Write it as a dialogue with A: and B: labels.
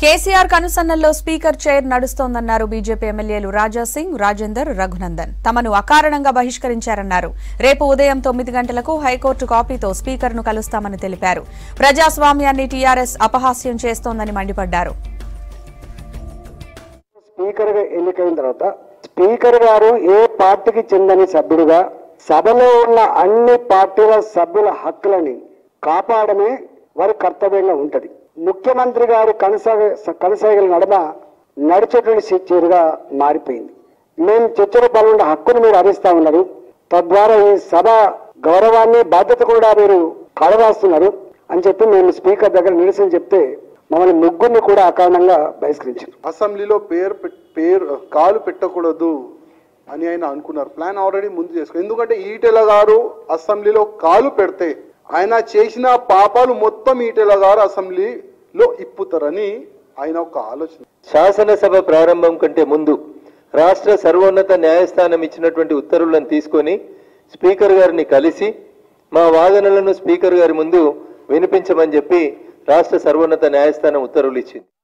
A: కేసీఆర్ కనుసన్నల్లో speaker chair నడుస్తోందన్నారు BJP ఎమ్మెల్యేలు రాజా సింగ్ రాజేందర్ రఘునందన్ తమను అకారణంగా బహిష్కరించారన్నారు రేపు ఉదయం తొమ్మిది గంటలకు హైకోర్టు కాపీతో స్పీకర్ను కలుస్తామని తెలిపారు ప్రజాస్వామ్యాన్ని టీఆర్ఎస్ అపహాస్యం చేస్తోందని మండిపడ్డారు
B: స్పీకర్ గా ఎన్నికైన తర్వాత స్పీకర్ గారు ఏ పార్టీకి చెందని సభ్యుడుగా సభలో ఉన్న అన్ని పార్టీల సభ్యుల హక్కులని కాపాడమే వారి కర్తవ్యంగా ఉంటది ముఖ్యమంత్రి గారి కనసాగ కనసాగల నడమ నడిచేటువంటి చర్యగా మారిపోయింది మేము చర్చలో పాల్గొన్న హక్కును మీరు హరిస్తా ఉన్నారు తద్వారా ఈ సభ గౌరవాన్ని బాధ్యత కూడా మీరు కడరాస్తున్నారు అని చెప్పి మేము స్పీకర్ దగ్గర నిరసన చెప్తే మమ్మల్ని ముగ్గురిని కూడా అకారణంగా బహిష్కరించారు
C: అసెంబ్లీలో పేరు పెట్- పేరు కాలు పెట్టకూడదు అని ఆయన అనుకున్నారు ప్లాన్ ఆల్రెడీ ముందు చేసుకున్నారు ఎందుకంటే ఈటెల గారు అసెంబ్లీలో కాలు పెడితే ఆయన చేసిన పాపాలు మొత్తం ఈటెల గారు అసెంబ్లీలో ఇప్పుతారని ఆయన ఒక ఆలోచన
D: శాసనసభ ప్రారంభం కంటే ముందు రాష్ట్ర సర్వోన్నత న్యాయస్థానం ఇచ్చినటువంటి ఉత్తర్వులను తీసుకొని స్పీకర్ గారిని కలిసి మా వాదనలను స్పీకర్ గారి ముందు వినిపించమని చెప్పి రాష్ట్ర సర్వోన్నత న్యాయస్థానం ఉత్తర్వులు ఇచ్చింది